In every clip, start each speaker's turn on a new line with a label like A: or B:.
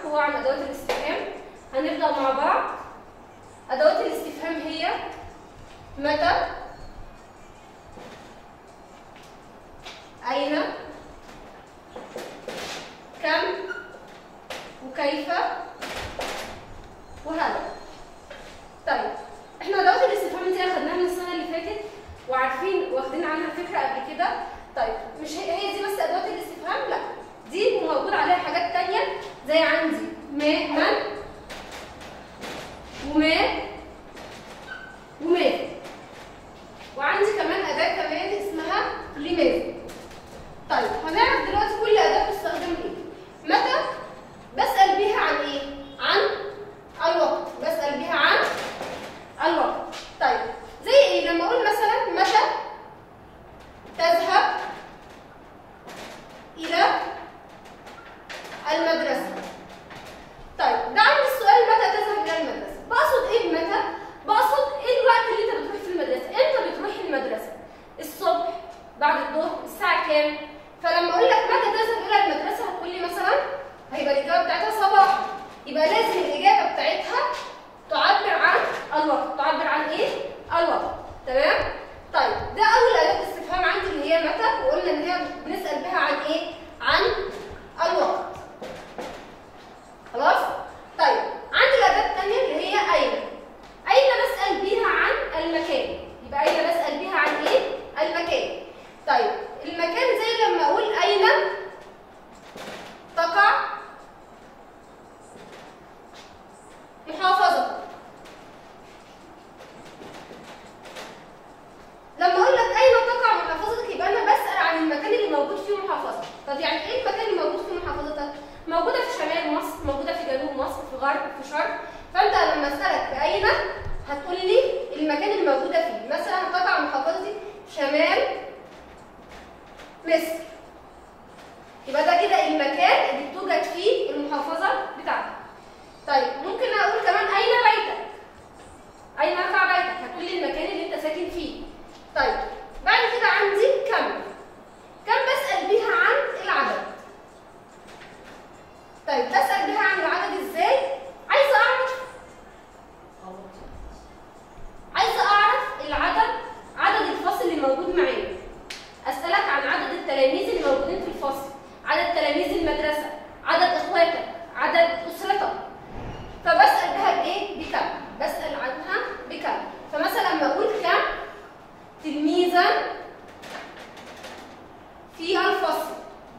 A: هو عن ادوات الاستفهام هنبدا مع بعض ادوات الاستفهام هي متى اين كم وكيف وهل طيب احنا ادوات الاستفهام دي اخدناها من السنه اللي فاتت وعارفين واخدين عنها فكره قبل كده طيب مش هي, هي دي بس ادوات الاستفهام لا دي موجود عليها حاجات تانية زي عندي ما من وما وماذا وعندي كمان اداه كمان اسمها لماذا طيب هنعرف دلوقتي كل اداه بتستخدم ايه متى بسال بيها عن ايه عن الوقت بسال بيها عن الوقت طيب زي ايه لما اقول مثلا متى تذهب الى المدرسه طيب ده عندي السؤال متى تذهب الى المدرسه بقصد ايه بمتى بقصد ايه الوقت اللي انت بتروح في المدرسه امتى بتروح المدرسه الصبح بعد الظهر الساعه كام فلما اقول لك متى تذهب الى المدرسه هتقول لي مثلا هيبقى الاجابه بتاعتها صباح يبقى لازم الاجابه بتاعتها تعبر عن الوقت تعبر عن ايه الوقت تمام طيب ده اول اداه استفهام عندي اللي هي متى وقلنا ان هي بنسال بها عن ايه عن الوقت خلاص طيب عندي الاداه الثانيه اللي هي اين اين بسال بيها عن المكان يبقى اين بسال بيها عن ايه المكان طيب المكان زي لما اقول اين تقع محافظه لما اقول لك اين تقع محافظتك يبقى انا بسال عن المكان اللي موجود فيه محافظه طب يعني ايه المكان اللي موجود فيه محافظتك موجوده في شمال مصر موجوده في جنوب مصر في غرب في شرق فانت لما اسالك باين هتقول لي المكان اللي موجوده فيه مثلا تقع محافظتي شمال مصر يبقى ده كده المكان اللي بتوجد فيه المحافظه بتاعتك طيب ممكن اقول كمان اين بيتك اين يقع بيتك هتقول لي المكان اللي انت ساكن فيه طيب بعد كده عندي كم كم بسال بيها عن العدد طيب بسال بيها عن العدد ازاي عايزه اعرف عايزه اعرف العدد عدد الفصل اللي موجود معايا اسالك عن عدد التلاميذ اللي موجودين في الفصل عدد تلاميذ المدرسه عدد اخواتك عدد اسرتك فبسال بها بايه بكم بسال عنها بكم فمثلا لما اقول كم تلميذا في الفصل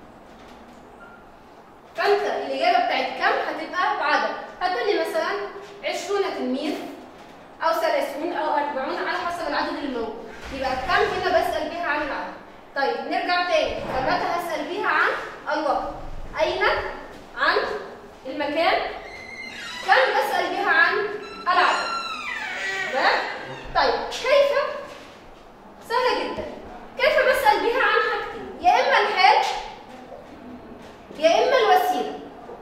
A: فانت الاجابه بتاعت كم هتبقى بعدد هتقول لي مثلا 20 تلميذ او 30 او 40 على حسب العدد اللي موجود يبقى كم هنا بسال بيها عن العدد طيب نرجع تاني فمتى هسال بيها عن الوقت اين عن المكان كم بسال بيها عن العدد تمام طيب كيف سهله جدا كيف بسال بيها عن حاجتين يا اما الحال يا اما الوسيله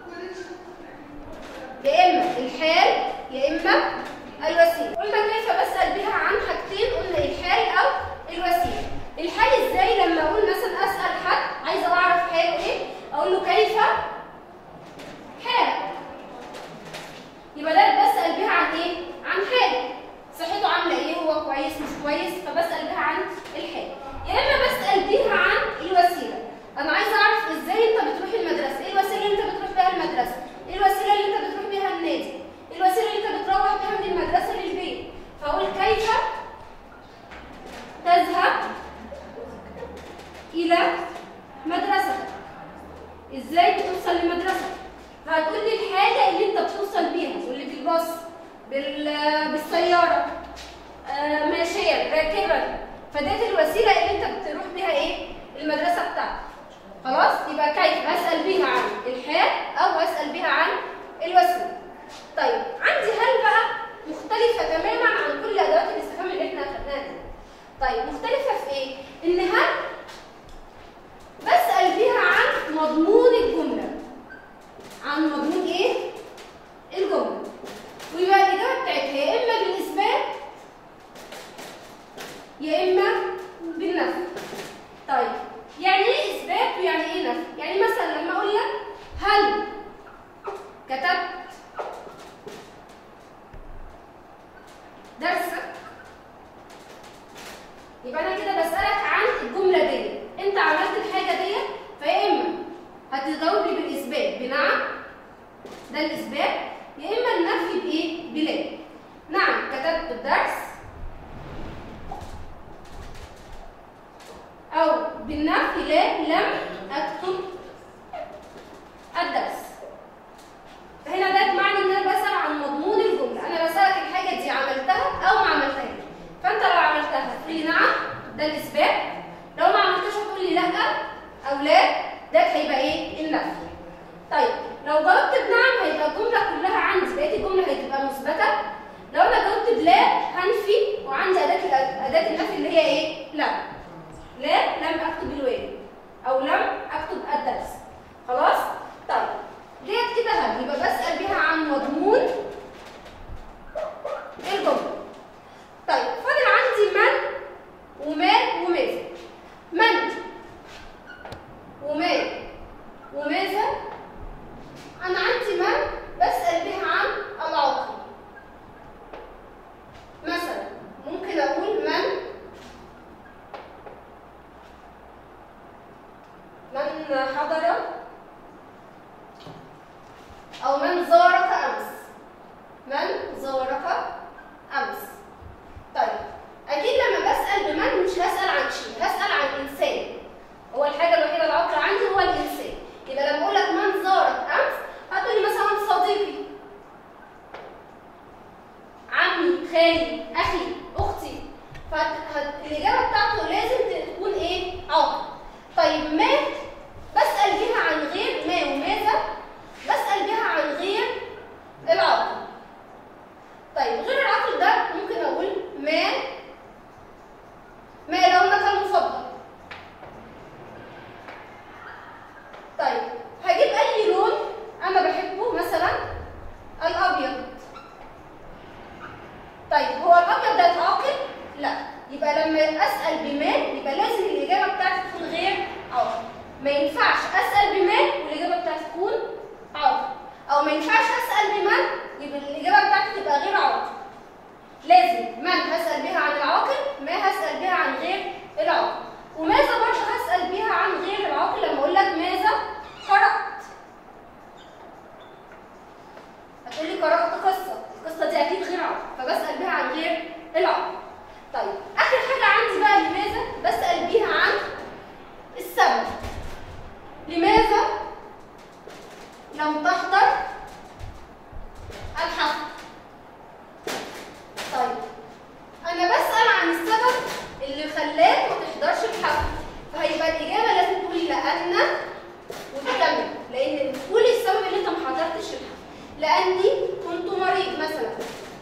A: يا اما الحال يا اما الوسيله قلنا كيف بسال بها عن حاجتين قلنا الحال او الوسيله الحال ازاي لما اقول مثلا اسال حد عايزه اعرف حاله ايه اقول له كيف حالك يبقى ده بسال بها عن ايه عن حاله صحته عامله ايه هو كويس مش كويس فبسال بها عن الحال يا اما بسال بيها عن الوسيله انا عايزه اعرف ازاي انت بتروح المدرسه ايه الوسيله اللي انت بتروح بيها المدرسه ايه الوسيله اللي انت بتروح بيها النادي ايه الوسيله اللي انت بتروح بيها من المدرسه للبيت فاقول كيف تذهب الى مدرستك ازاي بتوصل لمدرستك هتقول لي الحاجه اللي انت بتوصل بيها تقول لي بالباص بال... بالسياره آه ماشيا راكبا فديت الوسيله اللي انت بتروح بيها ايه المدرسه بتاعتك خلاص يبقى كيف هسال بيها عن الحال او هسال بيها عن الوسيله طيب عندي هل بقى مختلفه تماما عن كل ادوات الاستفهام اللي احنا اخدناها دي طيب مختلفه في ايه ان هل بسال بيها عن مضمون الجمله عن مضمون ايه الجمله ويبقى الاجابه بتاعتها يا اما بالاثبات يا اما بالنفي طيب يعني ايه اثبات ويعني ايه نفي يعني مثلا لما اقول لك هل ده الاثبات يا اما النفي بايه بلا نعم كتبت الدرس او بالنفي لا لم اكتب الدرس فهنا ده معنى ان انا بسال عن مضمون الجمله انا بسالك الحاجه دي عملتها او ما عملتهاش فانت لو عملتها تقول لي نعم ده الاثبات لو ما عملتهاش هتقول لي لا او لا ده هيبقى ايه النفي طيب لو جاوبت بنعم هيبقى الجمله كلها عندي بقيه الجمله هتبقى مثبته لو انا جاوبت بلا هنفي وعندي اداه اداه النفي اللي هي ايه لا لا لم اكتب الواجب او لم اكتب الدرس خلاص طيب ديت كده هل يبقى بسال بيها عن مضمون الجمله طيب فاضل عندي من وما وماذا من وما وماذا انا عندي من بسال بها عن العاقل مثلا ممكن اقول من من حضر أو من زارك أمس من زارك أمس طيب أكيد لما بسأل بمن مش هسأل عن شيء هسأل عن إنسان هو الحاجة الوحيدة العاقلة عندي هو الإنسان يبقى لما أقول لك من زارك أمس هتقولي مثلا صديقي عمي خالي أخي أختي فالإجابة بتاعته لازم تكون إيه؟ عاقل طيب ما بسأل بيها عن غير ما وماذا بسأل بيها عن غير العقل طيب غير العقل ده ممكن أقول ما ما لونك المفضل طيب هجيب أي لون أنا بحبه مثلا الأبيض طيب هو الأبيض ده يتعاقل؟ لا يبقى لما أسأل بما يبقى لازم الإجابة بتاعتي تكون غير عاقل ما ينفعش أسأل بما والإجابة بتاعتي تكون عاقل او ما ينفعش اسال بمن يبقى الاجابه بتاعتي تبقى غير عاقل لازم من هسال بها عن العاقل ما هسال بها عن غير العاقل وماذا برضه هسال بها عن غير العاقل لما اقول لك ماذا قرات هتقولي قرات قصه القصه دي اكيد غير عاقل فبسال بها عن غير العاقل طيب اخر حاجه عندي بقى لماذا بسال بيها عن السبب لماذا لم تحضر الحفل طيب انا بسال عن السبب اللي خلاك ما تحضرش الحفل فهيبقى الاجابه لازم تقولي لان وتكمل لان تقولي السبب اللي انت ما حضرتش الحفل لاني كنت مريض مثلا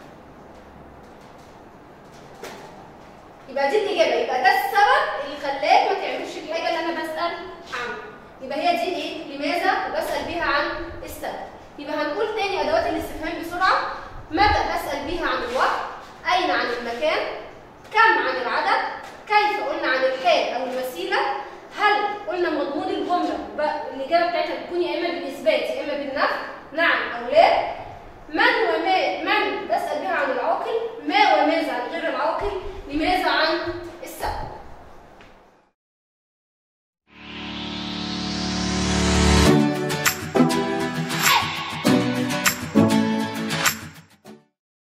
A: يبقى دي الاجابه يبقى ده السبب اللي خلاك ما تعملش الحاجه اللي انا بسال عنها يبقى هي دي ايه لماذا وبسال بيها عن السبب يبقى هنقول تاني ادوات الاستفهام بسرعه متى بسال بيها عن الوقت اين عن المكان كم عن العدد كيف قلنا عن الحال او الوسيله هل قلنا مضمون الجمله الاجابه بتاعتها بتكون يا اما بالاثبات يا اما بالنفي نعم او لا من